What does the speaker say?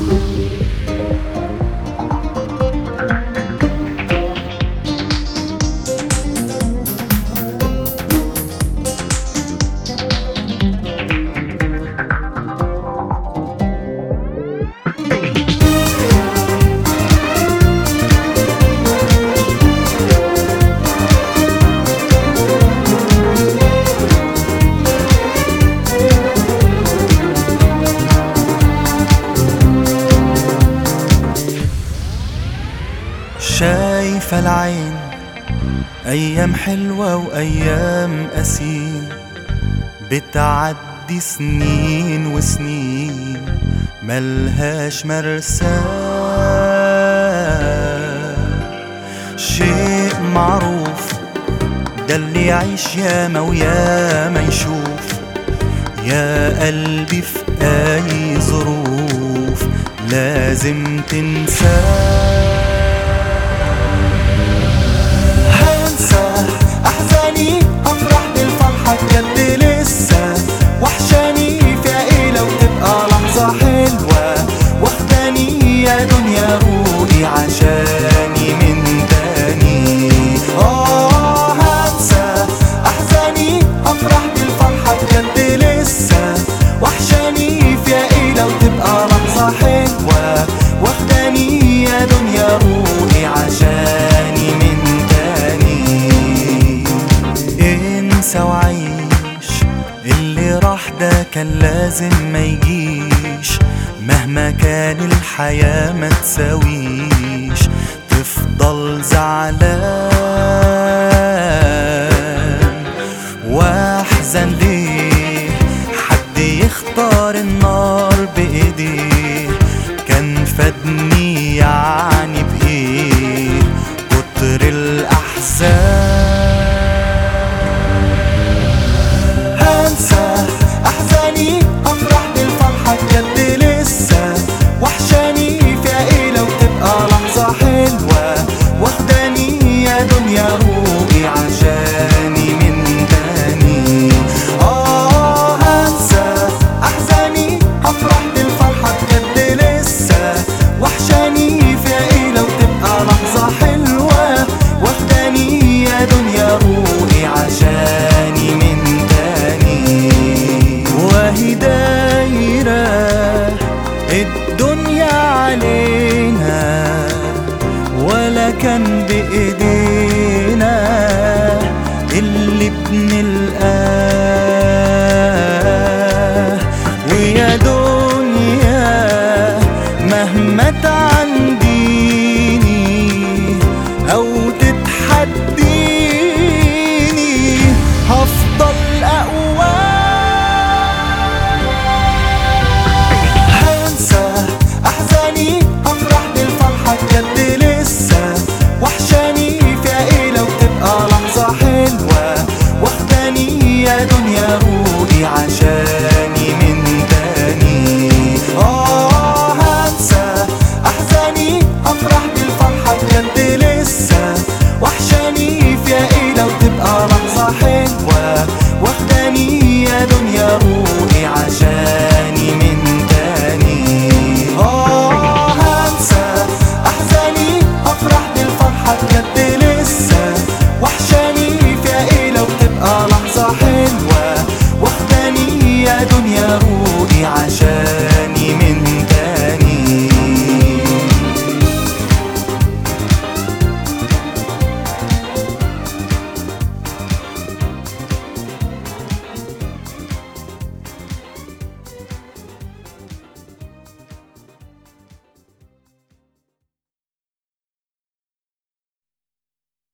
شايفة العين أيام حلوة وأيام قسيم بتعدي سنين وسنين ملهاش مرسى شيء معروف ده اللي يعيش ياما وياما يشوف يا قلبي في أي ظروف لازم تنساه هنسى احزاني افرح بالفرحه بجد لسه وحشاني فيها ايه لو تبقى لحظه حلوه واخداني يا دنيا روقي عشاني من تاني اه هنسى احزاني افرح بالفرحه بجد لسه وحشاني فيها ايه لو تبقى لحظه حلوه واخداني يا دنيا روقي عشاني من تاني انسى وعيش اللي راح ده كان لازم ما يجيش مهما كان الحياة ما تساويش تفضل زعلان واحزن ليه حد يختار النار بايديه كان فادني يعني بايه كتر الاحزان هنسى احزاني افرح بالفرحه بجد لسه وحشاني فيها ايه لو تبقى لحظه حلوه واخداني يا دنيا روقي عشاني من تاني اه هنسى احزاني افرح بالفرحه بجد لسه وحشاني فيها ايه لو تبقى لحظه حلوه واخداني يا دنيا روقي عشاني من تاني وهي دايره الدنيا